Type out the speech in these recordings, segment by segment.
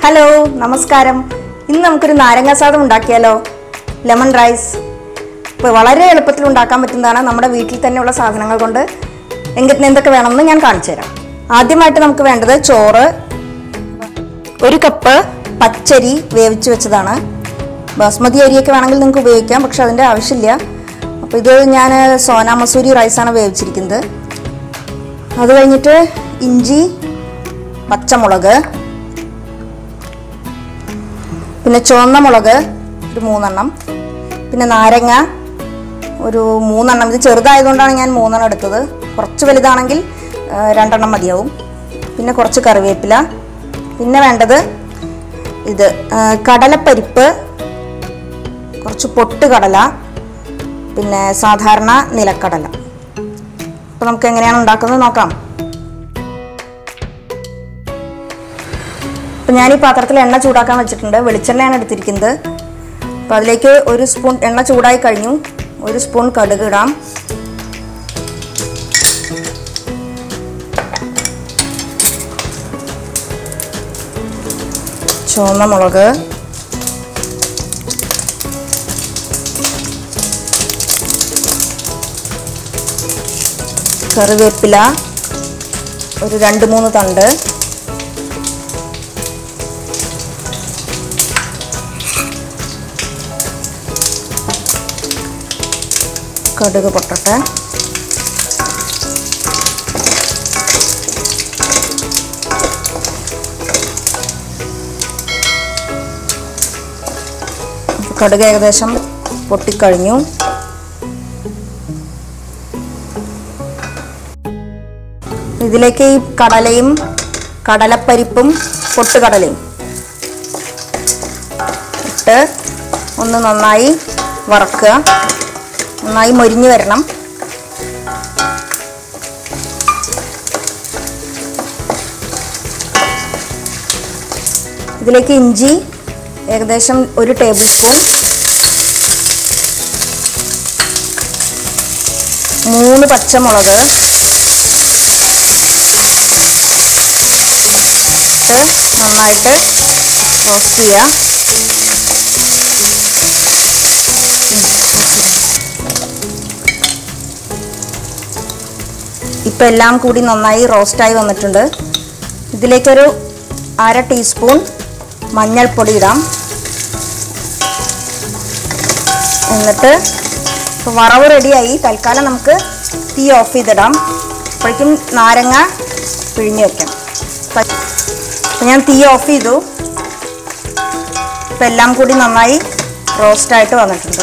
Hello നമസ്കാരം ഇന്ന് നമുക്കൊരു നാരങ്ങ സാദം ഉണ്ടാക്കിയാലോ ലെമൺ റൈസ് ഇപ്പോൾ വളരെ എളുപ്പത്തിൽ ഉണ്ടാക്കാൻ പറ്റുന്നതാണ് നമ്മുടെ വീട്ടിൽ തന്നെയുള്ള സാധനങ്ങൾ കൊണ്ട് എങ്കിൽ എന്തൊക്കെ വേണമെന്ന് ഞാൻ കാണിച്ചു തരാം ആദ്യമായിട്ട് നമുക്ക് വേണ്ടത് ചോറ് ഒരു കപ്പ് പച്ചരി വേവിച്ച് വെച്ചതാണ് ബാസ്മതി അരിയൊക്കെ വേണമെങ്കിൽ നിങ്ങൾക്ക് ഉപയോഗിക്കാം പക്ഷെ അതിൻ്റെ ആവശ്യമില്ല അപ്പോൾ ഇത് ഞാൻ സോന മസൂരി റൈസാണ് വേവിച്ചിരിക്കുന്നത് അത് കഴിഞ്ഞിട്ട് ഇഞ്ചി പച്ചമുളക് പിന്നെ ചുവന്ന മുളക് ഒരു മൂന്നെണ്ണം പിന്നെ നാരങ്ങ ഒരു മൂന്നെണ്ണം ഇത് ചെറുതായതുകൊണ്ടാണ് ഞാൻ മൂന്നെണ്ണം എടുത്തത് കുറച്ച് വലുതാണെങ്കിൽ ആ, രണ്ടെണ്ണം മതിയാവും പിന്നെ കുറച്ച് കറിവേപ്പില പിന്നെ വേണ്ടത് ഇത് ആ, കടലപ്പരിപ്പ് കുറച്ച് പൊട്ട് കടല പിന്നെ സാധാരണ നിലക്കടല അപ്പോൾ നമുക്ക് എങ്ങനെയാണ് ഉണ്ടാക്കുന്നത് നോക്കാം അപ്പം ഞാൻ ഈ പാത്രത്തിൽ എണ്ണ ചൂടാക്കാൻ വെച്ചിട്ടുണ്ട് വെളിച്ചെണ്ണയാണ് എടുത്തിരിക്കുന്നത് അപ്പം അതിലേക്ക് ഒരു സ്പൂൺ എണ്ണ ചൂടായി കഴിഞ്ഞു ഒരു സ്പൂൺ കടുക് ഇടാം ചുവന്ന മുളക് കറിവേപ്പില ഒരു രണ്ട് മൂന്ന് തണ്ട് കടുക് പൊട്ടട്ടെ കടുക് ഏകദേശം പൊട്ടിക്കഴിഞ്ഞു ഇതിലേക്ക് ഈ കടലയും കടലപ്പരിപ്പും പൊട്ടുകടലയും ഇട്ട് ഒന്ന് നന്നായി വറക്കുക നന്നായി മൊരിഞ്ഞ് വരണം ഇതിലേക്ക് ഇഞ്ചി ഏകദേശം ഒരു ടേബിൾ സ്പൂൺ മൂന്ന് പച്ചമുളക് ഇട്ട് നന്നായിട്ട് റോസ്റ്റ് ചെയ്യുക ഇപ്പം എല്ലാം കൂടി നന്നായി റോസ്റ്റായി വന്നിട്ടുണ്ട് ഇതിലേക്കൊരു അര ടീസ്പൂൺ മഞ്ഞൾപ്പൊടി ഇടാം എന്നിട്ട് ഇപ്പോൾ വറവ് റെഡിയായി തൽക്കാലം നമുക്ക് തീ ഓഫ് ചെയ്തിടാം അപ്പോഴേക്കും നാരങ്ങ പിഴിഞ്ഞ് വെക്കാം അപ്പം ഞാൻ തീ ഓഫ് ചെയ്തു ഇപ്പം എല്ലാം കൂടി നന്നായി റോസ്റ്റായിട്ട് വന്നിട്ടുണ്ട്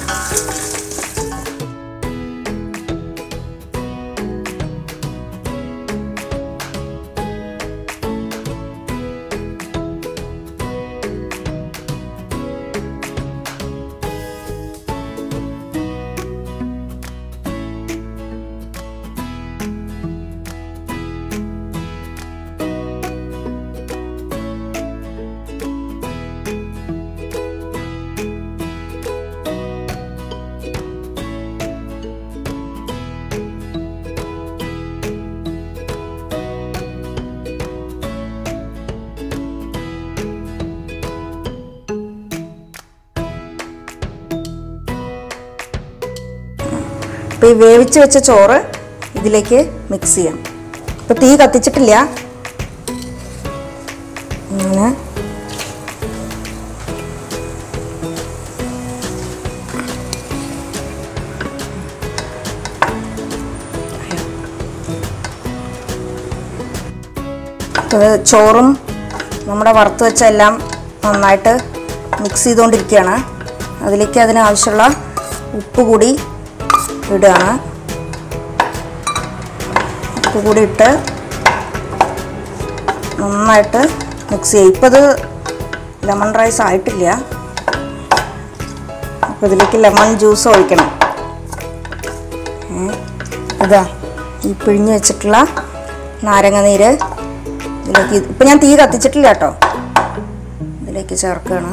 അപ്പോൾ ഈ വേവിച്ച് വെച്ച ചോറ് ഇതിലേക്ക് മിക്സ് ചെയ്യാം ഇപ്പോൾ തീ കത്തിച്ചിട്ടില്ല അങ്ങനെ ഇത് ചോറും നമ്മുടെ വറുത്ത് വെച്ച എല്ലാം നന്നായിട്ട് മിക്സ് ചെയ്തുകൊണ്ടിരിക്കുകയാണ് അതിലേക്ക് അതിനാവശ്യമുള്ള ഉപ്പ് കൂടി ഇടുകയാണ് ഉപ്പ് കൂടി ഇട്ട് നന്നായിട്ട് മിക്സ് ചെയ്യും ഇപ്പോൾ ഇത് ലെമൺ റൈസ് ആയിട്ടില്ല അപ്പോൾ ഇതിലേക്ക് ലെമൺ ജ്യൂസ് ഒഴിക്കണം ഉം. ഇതാ ഈ പിഴിഞ്ഞ് വെച്ചിട്ടുള്ള നാരങ്ങ നീര് ഇതിലേക്ക് ഇപ്പം ഞാൻ തീ കത്തിച്ചിട്ടില്ല കേട്ടോ ഇതിലേക്ക് ചേർക്കുകയാണ്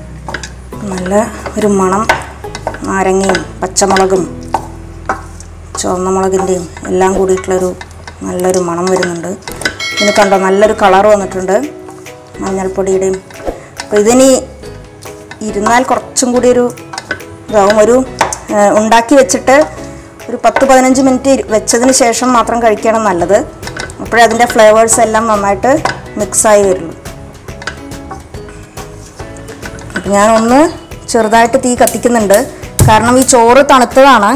നല്ല ഒരു മണം നാരങ്ങയും പച്ചമുളകും ചുവന്ന മുളകിൻ്റെയും എല്ലാം കൂടിയിട്ടുള്ളൊരു നല്ലൊരു മണം വരുന്നുണ്ട് ഇതിന് കണ്ടോ നല്ലൊരു കളർ വന്നിട്ടുണ്ട് മഞ്ഞൾപ്പൊടിയുടെയും അപ്പോൾ ഇതിനി ഇരുന്നാൽ കുറച്ചും കൂടി ഒരു ഇതാവും ഒരു ഏഹ്, ഉണ്ടാക്കി വെച്ചിട്ട് ഒരു പത്ത് പതിനഞ്ച് മിനിറ്റ് ഇരി- വെച്ചതിന് ശേഷം മാത്രം കഴിക്കണം നല്ലത് അപ്പോഴേ അതിൻ്റെ ഫ്ലേവേഴ്സ് എല്ലാം നന്നായിട്ട് മിക്സായി വരുള്ളൂ അപ്പം ഞാനൊന്ന് ചെറുതായിട്ട് തീ കത്തിക്കുന്നുണ്ട് കാരണം ഈ ചോറ് തണുത്തതാണ്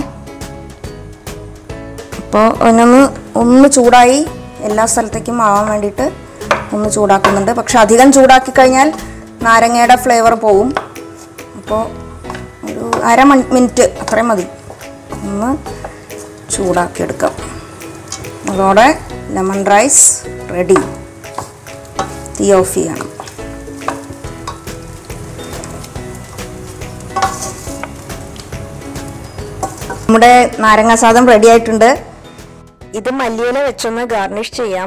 അപ്പോൾ അതിനൊന്ന് ഒന്ന് ചൂടായി എല്ലാ സ്ഥലത്തേക്കും ആവാൻ വേണ്ടിയിട്ട് ഒന്ന് ചൂടാക്കുന്നുണ്ട് പക്ഷെ അധികം ചൂടാക്കി കഴിഞ്ഞാൽ നാരങ്ങയുടെ ഫ്ലേവർ പോവും അപ്പോൾ ഒരു അര മണി മിനിറ്റ് അത്രയും മതി ഒന്ന് ചൂടാക്കിയെടുക്കാം അതോടെ ലെമൺ റൈസ് റെഡി തീ ഓഫ് ചെയ്യണം നമ്മുടെ നാരങ്ങ സാദം റെഡി ആയിട്ടുണ്ട് ഇത് മല്ലിയില വെച്ചൊന്ന് ഗാർണിഷ് ചെയ്യാം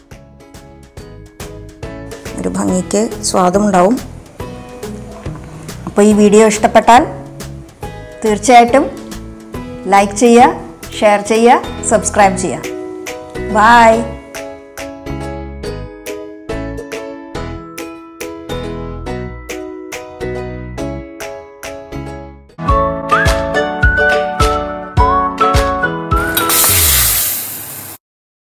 ഒരു ഭംഗിക്ക് സ്വാദുണ്ടാവും അപ്പോൾ ഈ വീഡിയോ ഇഷ്ടപ്പെട്ടാൽ തീർച്ചയായിട്ടും ലൈക്ക് ചെയ്യുക ഷെയർ ചെയ്യുക സബ്സ്ക്രൈബ് ചെയ്യുക ബായ്